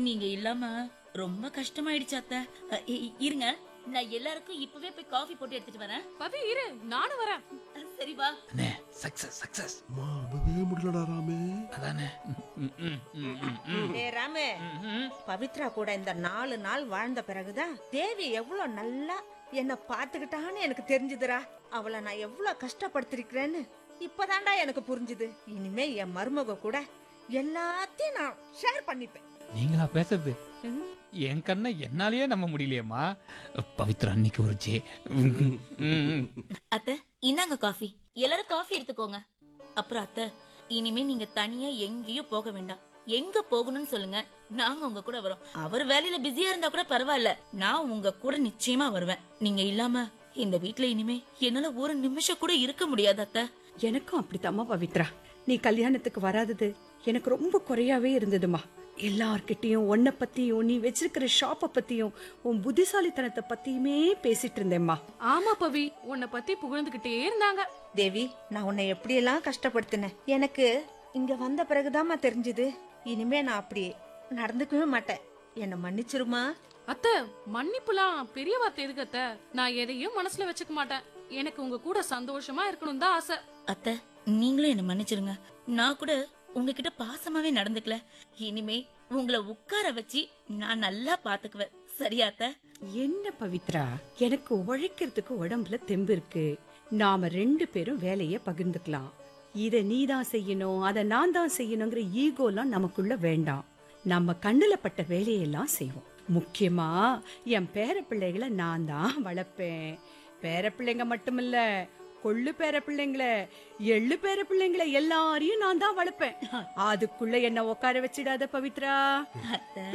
நீங்க இல்லாம ரொம்ப கஷ்டமாயிடுச்சு அத்தை அ, இ- இ- இருங்க நான் எல்லாருக்கும் இப்பவே போய் காஃபி போட்டு எடுத்துட்டு வரேன் பவி இரு நானும் வரேன் அ, சரி வா அண்ணே சக்சஸ் சக்சஸ் அம்மா அடவே முடியலடா ராமே அதானே ம், ம், ம், ம், ம். ஏ ராமு ம்ஹும். பவித்ரா கூட இந்த நாலு நாள் வாழ்ந்த பிறகுதான் தேவி எவ்வளவு நல்லா என்ன பாத்துக்கிட்டான்னு எனக்கு தெரிஞ்சுதுடா அவளை நான் எவ்வளவு கஷ்டப்படுத்திருக்கிறேன்னு இப்பதான்டா எனக்கு புரிஞ்சுது இனிமே என் மருமக கூட எல்லாத்தையும் நான் ஷேர் பண்ணிப்பேன் நீங்களா பேசுறது என் கண்ணை என்னாலயே நம்ப முடியலையேம்மா பவித்ரா அன்னைக்கு ஒரு ஜே ம், ம், ம். அத்தை இந்தாங்க காஃபி எல்லாரும் காஃபி எடுத்துக்கோங்க அப்புறம் அத்தை இனிமே நீங்க தனியா எங்கேயும் போக வேண்டாம் எங்க போகணும்னு சொல்லுங்க நாங்க உங்க கூட வரோம் அவர் வேலையில பிஸியா இருந்தா கூட பரவாயில்ல நான் உங்க கூட நிச்சயமா வருவேன் நீங்க இல்லாம இந்த வீட்ல இனிமே என்னால ஒரு நிமிஷம் கூட இருக்க முடியாது அத்தை எனக்கும் அப்படித்தாம்மா பவித்ரா நீ கல்யாணத்துக்கு வராதது எனக்கு ரொம்ப குறையாவே இருந்ததுமா எல்லார்கிட்டயும் உன்னை பத்தியும் நீ வச்சிருக்கிற ஷாப்பை பத்தியும் உன் புத்திசாலித்தனத்தை பத்தியுமே பேசிட்டு இருந்தேம்மா ஆமா பவி உன்னை பத்தி புகழ்ந்துகிட்டே இருந்தாங்க தேவி நான் உன்னை எப்படியெல்லாம் கஷ்டப்படுத்தினேன் எனக்கு இங்க வந்த பிறகுதாம்மா தெரிஞ்சுது இனிமே நான் அப்படி நடந்துக்கவே மாட்டேன் என்னை மன்னிச்சிருமா அத்தை மன்னிப்புலாம் பெரிய வார்த்தை எதுக்கு அத்தை நான் எதையும் மனசுல வச்சுக்க மாட்டேன் எனக்கு உங்க கூட சந்தோஷமா இருக்கணும் தான் ஆசை அத்தை நீங்களும் என்ன மன்னிச்சிருங்க நான் கூட உங்ககிட்ட பாசமாவே நடந்துக்கல இனிமே உங்களை உட்கார வச்சு நான் நல்லா பாத்துக்குவேன் சரியா அத்தை என்ன பவித்ரா எனக்கு உழைக்கிறதுக்கு உடம்புல தெம்பு இருக்கு நாம ரெண்டு பேரும் வேலைய பகிர்ந்துக்கலாம் இத நீ தான் செய்யணும் அத நான் தான் செய்யணுங்கிற ஈகோலாம் நமக்குள்ள வேண்டாம் நம்ம கண்ணுல பட்ட வேலையெல்லாம் செய்வோம் முக்கியமா என் பேர பிள்ளைகளை நான் தான் வளர்ப்பேன் பேர பிள்ளைங்க மட்டுமில்ல கொள்ளு பேர பிள்ளைங்கள எள்ளு பேர பிள்ளைங்கள எல்லாரையும் நான் தான் வளர்ப்பேன் அதுக்குள்ள என்ன உட்கார வச்சிடாத பவித்ரா அத்தை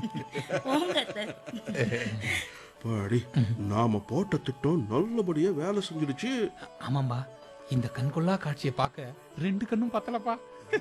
போங்க அத்தை பாடி நாம போட்ட திட்டம் நல்லபடியா வேலை செஞ்சிடுச்சு ஆமாம்பா இந்த கண்கொள்ளா காட்சியை பார்க்க ரெண்டு கண்ணும் பத்தலப்பா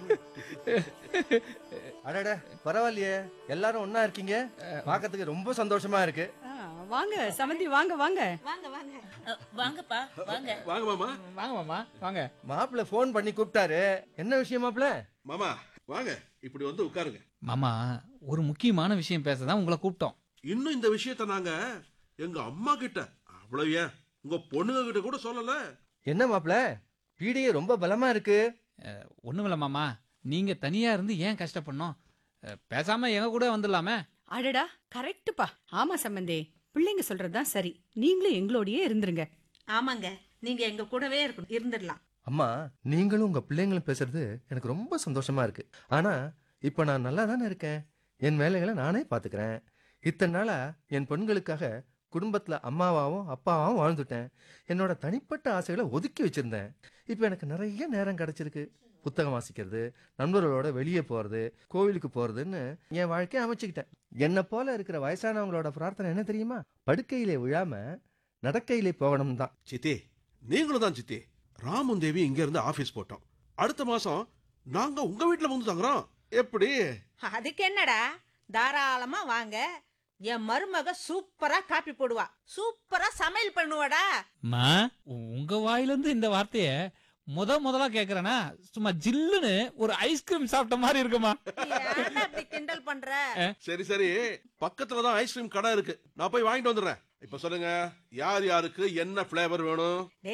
அடட பரவாயில்லையே எல்லாரும் ஒண்ணா இருக்கீங்க பார்க்கறதுக்கு ரொம்ப சந்தோஷமா இருக்கு ஆ, வாங்க சமந்தி வாங்க வாங்க வாங்க வாங்க அ, வாங்கப்பா வாங்க வாங்க மாமா வாங்க மாமா வாங்க மாப்பிள்ள ஃபோன் பண்ணி கூப்பிட்டாரு என்ன விஷயம் மாப்பிள்ள மாமா வாங்க இப்படி வந்து உட்காருங்க மாமா ஒரு முக்கியமான விஷயம் பேச தான் உங்களை கூப்பிட்டோம் இன்னும் இந்த விஷயத்த நாங்க எங்க அம்மா கிட்ட அவ்வளவு ஏன் உங்க பொண்ணுங்க கிட்ட கூட சொல்லல என்ன மாப்பிள்ள பீடிகை ரொம்ப பலமா இருக்கு ஒண்ணுமில்ல மாமா நீங்க தனியா இருந்து ஏன் கஷ்டப்படணும் அஹ், பேசாம எங்க கூட வந்துடலாமே அடடா கரெக்ட்டுப்பா ஆமா சம்பந்தே பிள்ளைங்க சொல்றதுதான் சரி நீங்களும் எங்களோடயே இருந்துருங்க ஆமாங்க நீங்க எங்க கூடவே இருக்கணும் இருந்துடலாம் அம்மா நீங்களும் உங்க பிள்ளைங்களும் பேசுறது எனக்கு ரொம்ப சந்தோஷமா இருக்கு ஆனா இப்ப நான் நல்லா தானே இருக்கேன் என் வேலைகளை நானே பாத்துக்கிறேன் இத்தனை நாளா என் பெண்களுக்காக குடும்பத்துல அம்மாவாவும் அப்பாவாவும் வாழ்ந்துட்டேன் என்னோட தனிப்பட்ட ஆசைகளை ஒதுக்கி வச்சிருந்தேன் இப்போ எனக்கு நிறைய நேரம் கிடைச்சிருக்கு புத்தகம் வாசிக்கிறது நண்பர்களோட வெளியே போறது கோவிலுக்கு போறதுன்னு என் வாழ்க்கையை அமைச்சுக்கிட்டேன் என்னை போல இருக்கிற வயசானவங்களோட பிரார்த்தனை என்ன தெரியுமா படுக்கையிலே விழாம நடக்கையிலே போகணும் தான் சித்தி நீங்களும் தான் சித்தி ராமும் தேவி இங்க இருந்து ஆபீஸ் போட்டோம் அடுத்த மாசம் நாங்க உங்க வீட்டுல வந்து தங்குறோம் எப்படி அதுக்கு என்னடா தாராளமா வாங்க என் மருமக சூப்பரா காப்பி போடுவா சூப்பரா சமையல் பண்ணுவாடா மா உங்க வாயிலிருந்து இந்த வார்த்தைய முத முதலா கேக்குறேனா சும்மா ஜில்லுன்னு ஒரு ஐஸ்கிரீம் சாப்பிட்ட மாதிரி இருக்குமா ஏன்டா அப்படி கிண்டல் பண்ற சரி சரி பக்கத்துல தான் ஐஸ்கிரீம் கடை இருக்கு நான் போய் வாங்கிட்டு வந்துடுறேன் இப்ப சொல்லுங்க யார் யாருக்கு என்ன ஃபிளேவர் வேணும்